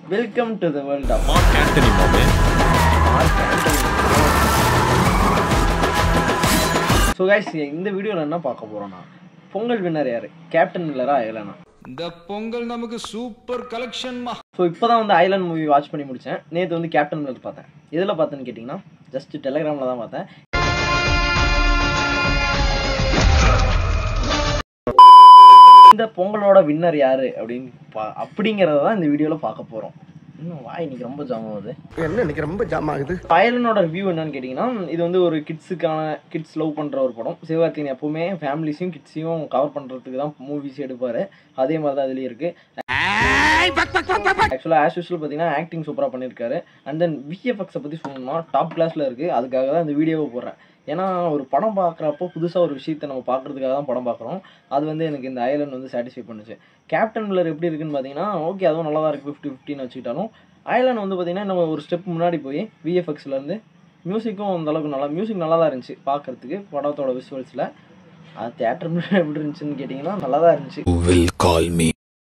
Welcome to the world of Mark Antony மாமே so guys இந்த வீடியோவில் என்ன பார்க்க போகிறோம்னா பொங்கல் வின்னர் யார் கேப்டன் மில்லரா ஐலனா இந்த பொங்கல் நமக்கு சூப்பர் கலெக்ஷன் மா ஸோ இப்போ தான் வந்து ஐலண்ட் மூவி வாட்ச் பண்ணி முடித்தேன் நேற்று வந்து கேப்டன் மில்லர் பார்த்தேன் எதில் பார்த்தேன்னு கேட்டிங்கன்னா ஜஸ்ட் டெலிகிராமில் தான் பார்த்தேன் இந்த பொங்கலோட வின்னர் யாரு அப்படின்னு பா அப்படிங்கிறத தான் இந்த வீடியோவில் பார்க்க போகிறோம் இன்னும் வாய் இன்னைக்கு ரொம்ப ஜாம் ஆகுது என்ன இன்னைக்கு ரொம்ப ஜாம் ஆகுது அயலனோட ரிவ்யூ என்னன்னு கேட்டிங்கன்னா இது வந்து ஒரு கிட்ஸுக்கான கிட்ஸ் லவ் பண்ணுற ஒரு படம் சிவகார்த்திகேயன் எப்பவுமே ஃபேமிலிஸையும் கிட்ஸையும் கவர் பண்ணுறதுக்கு தான் மூவிஸ் எடுப்பார் அதே மாதிரி தான் இதுலேயும் இருக்குது ஆக்சுவலாக ஆஸ் யூஸ்வல் பார்த்தீங்கன்னா ஆக்டிங் சூப்பராக பண்ணியிருக்காரு அண்ட் தென் விஎஃப்எக்ஸை பற்றி சொல்லணும்னா டாப் கிளாஸில் இருக்குது அதுக்காக தான் இந்த வீடியோவை போடுறேன் ஏன்னா ஒரு படம் பார்க்குறப்போ புதுசாக ஒரு விஷயத்தை நம்ம பார்க்குறதுக்காக தான் படம் பார்க்குறோம் அது வந்து எனக்கு இந்த ஐலண்ட் வந்து சாட்டிஸ்ஃபை பண்ணுச்சு கேப்டன் மில்லர் எப்படி இருக்குன்னு பார்த்தீங்கன்னா ஓகே அதுவும் நல்லா தான் இருக்குது ஃபிஃப்டி ஃபிஃப்டின்னு வச்சுக்கிட்டாலும் ஐலண்ட் வந்து பார்த்தீங்கன்னா நம்ம ஒரு ஸ்டெப் முன்னாடி போய் விஎஃப்எக்ஸ்லேருந்து மியூசிக்கும் அந்த அளவுக்கு நல்லா மியூசிக் நல்லா தான் இருந்துச்சு பார்க்குறதுக்கு படத்தோட விஷுவல்ஸில் அது தேட்டர் எப்படி இருந்துச்சுன்னு கேட்டிங்கன்னா நல்லா தான் இருந்துச்சு வில் கால் மீ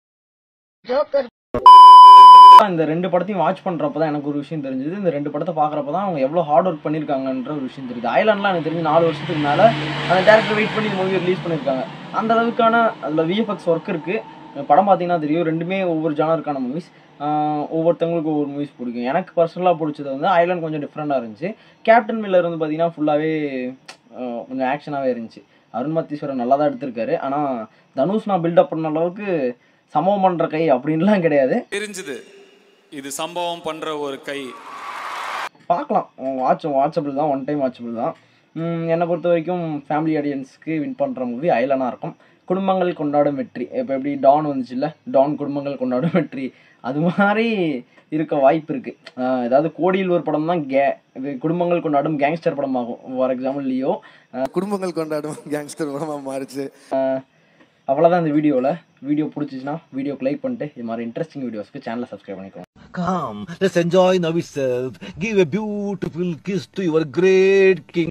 இந்த ரெண்டு படத்தையும் வாட்ச் பண்றப்ப தான் எனக்கு ஒரு விஷயம் தெரிஞ்சது இந்த ரெண்டு படத்தை பார்க்குறப்ப தான் அவங்க எவ்வளோ ஹார்ட் ஒர்க் பண்ணியிருக்காங்கன்ற ஒரு விஷயம் தெரியுது ஐலாண்ட்லாம் எனக்கு தெரிஞ்சு நாலு வருஷத்துக்கு மேலே அந்த டேரக்டர் வெயிட் பண்ணி மூவி ரிலீஸ் பண்ணியிருக்காங்க அந்த அளவுக்கான அதில் விஎஃப்எக்ஸ் ஒர்க் இருக்குது படம் பார்த்தீங்கன்னா தெரியும் ரெண்டுமே ஒவ்வொரு ஜானருக்கான மூவிஸ் ஒவ்வொருத்தவங்களுக்கு ஒவ்வொரு மூவிஸ் பிடிக்கும் எனக்கு பர்சனலாக பிடிச்சது வந்து ஐலாண்ட் கொஞ்சம் டிஃப்ரெண்ட்டாக இருந்துச்சு கேப்டன் மில்லர் வந்து பார்த்தீங்கன்னா ஃபுல்லாகவே கொஞ்சம் ஆக்ஷனாகவே இருந்துச்சு அருண் மத்தீஸ்வரன் நல்லா தான் எடுத்திருக்காரு ஆனால் தனுஷ் நான் பில்டப் பண்ண அளவுக்கு சம்பவம் பண்ணுற கை அப்படின்லாம் கிடையாது தெரிஞ்சது இது சம்பவம் பண்ற ஒரு கை பார்க்கலாம் வாட்ச் வாட்சபிள் தான் ஒன் டைம் வாட்சபிள் தான் உம், என்னை பொறுத்த வரைக்கும் ஃபேமிலி ஆடியன்ஸ்க்கு வின் பண்ணுற மூவி ஐலனாக இருக்கும் குடும்பங்கள் கொண்டாடும் வெற்றி இப்போ எப்படி டான் வந்துச்சுல்ல டான் குடும்பங்கள் கொண்டாடும் வெற்றி அது மாதிரி இருக்க வாய்ப்பு இருக்குது ஏதாவது கோடியில் ஒரு படம் தான் கே இது குடும்பங்கள் கொண்டாடும் கேங்ஸ்டர் படமாகும் ஃபார் எக்ஸாம்பிள் லியோ குடும்பங்கள் கொண்டாடும் கேங்ஸ்டர் படமா மாறிச்சு அவ்வளோதான் இந்த வீடியோவில் வீடியோ பிடிச்சிச்சின்னா வீடியோக்கு லைக் பண்ணிட்டு இது மாதிரி இன்ட்ரெஸ்டிங் வீடியோஸ்க்கு சேனலை சப்ஸ்கிரைப் பண்ணிக்கோங்க Come, let's enjoy now itself. Give a beautiful kiss to your great king.